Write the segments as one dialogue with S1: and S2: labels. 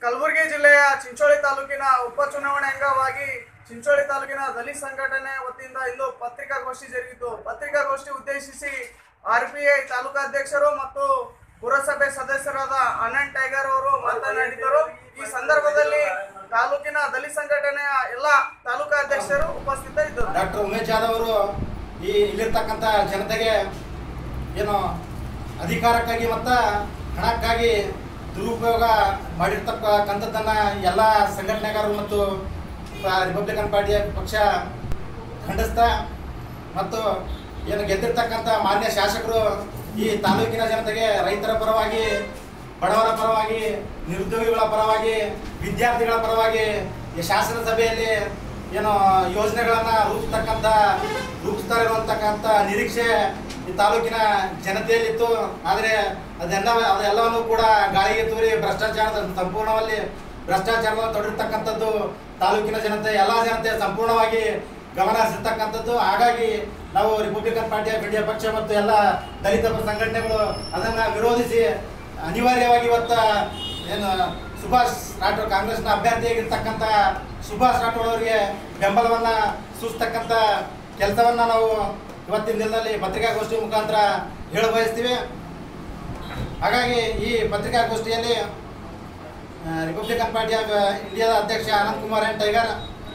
S1: ಕಲಬುರಗಿ ಜಿಲ್ಲೆಯ ಚಿಂಚೋಳಿ ತಾಲೂಕಿನ ಉಪಚುನಾವಣೆ ಅಂಗವಾಗಿ ಚಿಂಚೋಳಿ ತಾಲೂಕಿನ ದಲಿತ ಸಂಘಟನೆ ವತಿಯಿಂದ ಇಂದು ಪತ್ರಿಕಾಗೋಷ್ಠಿ ಜರುಗಿತು ಪತ್ರಿಕಾಗೋಷ್ಠಿ ಉದ್ದೇಶಿಸಿ ಆರ್ ಪಿ ಐ ತಾಲೂಕಾಧ್ಯಕ್ಷರು ಮತ್ತು ಪುರಸಭೆ ಸದಸ್ಯರಾದ ಅನಂತ್ ಟೈಗರ್ ಅವರು ಮಾತನಾಡಿದರು ಈ ಸಂದರ್ಭದಲ್ಲಿ ತಾಲೂಕಿನ ದಲಿತ ಸಂಘಟನೆಯ ಎಲ್ಲ ತಾಲೂಕಾಧ್ಯಕ್ಷರು ಉಪಸ್ಥಿತರಿದ್ದರು
S2: ಡಾಕ್ಟರ್ ಉಮೇಶ್ ಜಾಧವ್ ಅವರು ಈ ಇಲ್ಲಿರ್ತಕ್ಕಂಥ ಜನತೆಗೆ ಏನು ಅಧಿಕಾರಕ್ಕಾಗಿ ಮತ್ತು ಹಣಕ್ಕಾಗಿ ದುರುಪಯೋಗ ಮಾಡಿರ್ತಕ್ಕಂಥದ್ದನ್ನು ಎಲ್ಲ ಸಂಘಟನೆಗಾರರು ಮತ್ತು ಪ- ರಿಪಬ್ಲಿಕನ್ ಪಾರ್ಟಿಯ ಪಕ್ಷ ಖಂಡಿಸ್ತಾ ಮತ್ತು ಏನು ಗೆದ್ದಿರ್ತಕ್ಕಂಥ ಮಾನ್ಯ ಶಾಸಕರು ಈ ತಾಲೂಕಿನ ಜನತೆಗೆ ರೈತರ ಪರವಾಗಿ ಬಡವರ ಪರವಾಗಿ ನಿರುದ್ಯೋಗಿಗಳ ಪರವಾಗಿ ವಿದ್ಯಾರ್ಥಿಗಳ ಪರವಾಗಿ ಈ ಶಾಸನ ಸಭೆಯಲ್ಲಿ ಏನು ಯೋಜನೆಗಳನ್ನು ರೂಪಿಸ್ತಕ್ಕಂಥ ರೂಪಿಸ್ತಾರೆ ಇರುವಂತಕ್ಕಂಥ ನಿರೀಕ್ಷೆ ಈ ತಾಲೂಕಿನ ಜನತೆಯಲ್ಲಿತ್ತು ಆದರೆ ಅದೆಲ್ಲ ಅದೆಲ್ಲವನ್ನು ಕೂಡ ಗಾಳಿಗೆ ತೂರಿ ಭ್ರಷ್ಟಾಚಾರದ ಸಂಪೂರ್ಣವಾಗಿ ಭ್ರಷ್ಟಾಚಾರದ ತೊಡಗಿರ್ತಕ್ಕಂಥದ್ದು ತಾಲೂಕಿನ ಜನತೆ ಎಲ್ಲ ಜನತೆ ಸಂಪೂರ್ಣವಾಗಿ ಗಮನ ಹರಿಸಿರ್ತಕ್ಕಂಥದ್ದು ಹಾಗಾಗಿ ನಾವು ರಿಪಬ್ಲಿಕನ್ ಪಾರ್ಟಿಯ ಇಂಡಿಯಾ ಪಕ್ಷ ಮತ್ತು ಎಲ್ಲ ದಲಿತ ಪರ ಸಂಘಟನೆಗಳು ಅದನ್ನು ವಿರೋಧಿಸಿ ಅನಿವಾರ್ಯವಾಗಿ ಇವತ್ತು ಏನು ಸುಭಾಷ್ ರಾಠೋಡ್ ಕಾಂಗ್ರೆಸ್ನ ಅಭ್ಯರ್ಥಿಯಾಗಿರ್ತಕ್ಕಂಥ ಸುಭಾಷ್ ರಾಠೋಡ್ ಅವರಿಗೆ ಬೆಂಬಲವನ್ನ ಸೂಚಿಸ್ತಕ್ಕಂಥ ಕೆಲಸವನ್ನ ನಾವು ಇವತ್ತಿನ ದಿನದಲ್ಲಿ ಪತ್ರಿಕಾಗೋಷ್ಠಿ ಮುಖಾಂತರ ಹೇಳ ಬಯಸ್ತೀವಿ ಹಾಗಾಗಿ ಈ ಪತ್ರಿಕಾಗೋಷ್ಠಿಯಲ್ಲಿ ಆ, ರಿಪಬ್ಲಿಕನ್ ಪಾರ್ಟಿಯ ಇಂಡಿಯಾದ ಅಧ್ಯಕ್ಷ Anant Kumar N tiger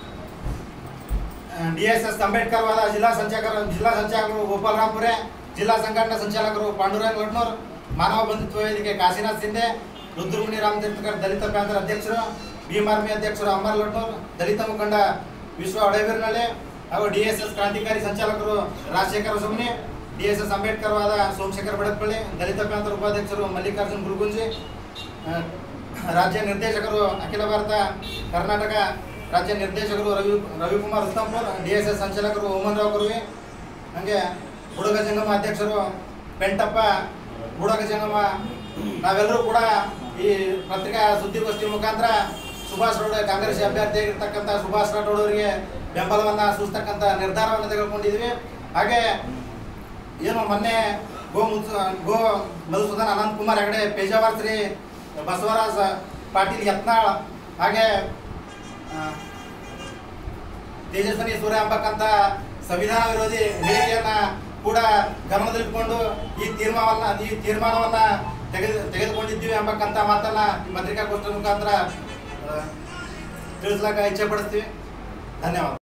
S2: D S S Ambedkar ವಾದ ಜಿಲ್ಲಾ ಸಂಚಾಲಕರು ಜಿಲ್ಲಾ ಸಂಚಾಲಕರು ಗೋಪಾಲರಾಮ್ಪುರೆ ಜಿಲ್ಲಾ ಸಂಘಟನಾ ಸಂಚಾಲಕರು ಪಾಂಡುರಂಗ್ ಲಡ್ನೂರ್ ಮಾನವ ಬಂಧುತ್ವ ವೇದಿಕೆ ಕಾಶಿನಾಥ್ ಶಿಂದೆ ರುದ್ರಮುನಿ ರಾಮತೀರ್ಥಕರ್ ದಲಿತ ಪ್ರಾಂತರ ಅಧ್ಯಕ್ಷರು ಭೀಮಾರ್ಮಿ ಅಧ್ಯಕ್ಷರು ಅಮರ್ ಲಡ್ನೂರ್ ದಲಿತ ಮುಖಂಡ ವಿಶ್ವ ಒಳಬೀರ್ನಳ್ಳಿ ಹಾಗೂ ಡಿ ಎಸ್ ಎಸ್ ಕ್ರಾಂತಿಕಾರಿ ಸಂಚಾಲಕರು ರಾಜಶೇಖರ ಸುಮ್ನಿ ಡಿ ಎಸ್ ಎಸ್ ಅಂಬೇಡ್ಕರ್ ವಾದ ಸೋಮಶೇಖರ್ ಬಡಕ್ಪಳ್ಳಿ ದಲಿತ ಪ್ರಾಂತರ ಉಪಾಧ್ಯಕ್ಷರು ಮಲ್ಲಿಕಾರ್ಜುನ್ ಗುರುಗುಂಜಿ ಆ, ರಾಜ್ಯ ನಿರ್ದೇಶಕರು ಅಖಿಲ ಭಾರತ ಕರ್ನಾಟಕ ರಾಜ್ಯ ನಿರ್ದೇಶಕರು Ravi Ravikumar Uttampur D S S ಸಂಚಾಲಕರು ಓಮನ್ ರಾವ್ ಕುರ್ವಿ ಹಾಗೆ ಬುಡಗ ಜಂಗಮ ಅಧ್ಯಕ್ಷರು ಪೆಂಟಪ್ಪ ಬುಡಗ ಜಂಗಮ ನಾವೆಲ್ಲರೂ ಕೂಡ ಈ ಪತ್ರಿಕಾ ಸುದ್ದಿಗೋಷ್ಠಿ ಮುಖಾಂತರ ಸುಭಾಷ್ ರೋಡ್ ಕಾಂಗ್ರೆಸ್ ಅಭ್ಯರ್ಥಿಯಾಗಿರ್ತಕ್ಕಂಥ ಸುಭಾಷ್ ರಾಠೋಡ್ ಅವರಿಗೆ ಬೆಂಬಲವನ್ನು ಸೂಚಿಸ್ತಕ್ಕಂಥ ನಿರ್ಧಾರವನ್ನು ತೆಗೆದುಕೊಂಡಿದ್ವಿ ಹಾಗೆ ಏನು ಮೊನ್ನೆ ಗೋ ಮುತ್ಸ ಗೋ ಮಧುಸೂದನ್ ಅನಂತ್ ಕುಮಾರ್ ಹೆಗಡೆ ಪೇಜಾವರ್ ಶ್ರೀ ಬಸವರಾಜ್ ಪಾಟೀಲ್ ಯತ್ನಾಳ್ ಹಾಗೆ ಆ, ತೇಜಸ್ವಿನಿ ಸೂರ್ಯ ಎಂಬಕ್ಕಂಥ ಸಂವಿಧಾನ ವಿರೋಧಿ ಹೇಳಿಕೆಯನ್ನ ಕೂಡ ಗಮನದಲ್ಲಿಟ್ಕೊಂಡು ಈ ತೀರ್ಮಾನವನ್ನ ಈ ತೀರ್ಮಾನವನ್ನ ತೆಗೆದು ತೆಗೆದುಕೊಂಡಿದ್ದೀವಿ ಎಂಬಕ್ಕಂಥ ಮಾತನ್ನ ಈ ಪತ್ರಿಕಾಗೋಷ್ಠಿ ಮುಖಾಂತರ ಆ, ತಿಳಿಸ್ಲಾಕ ಇಚ್ಛೆ ಪಡಿಸ್ತೀವಿ ಧನ್ಯವಾದ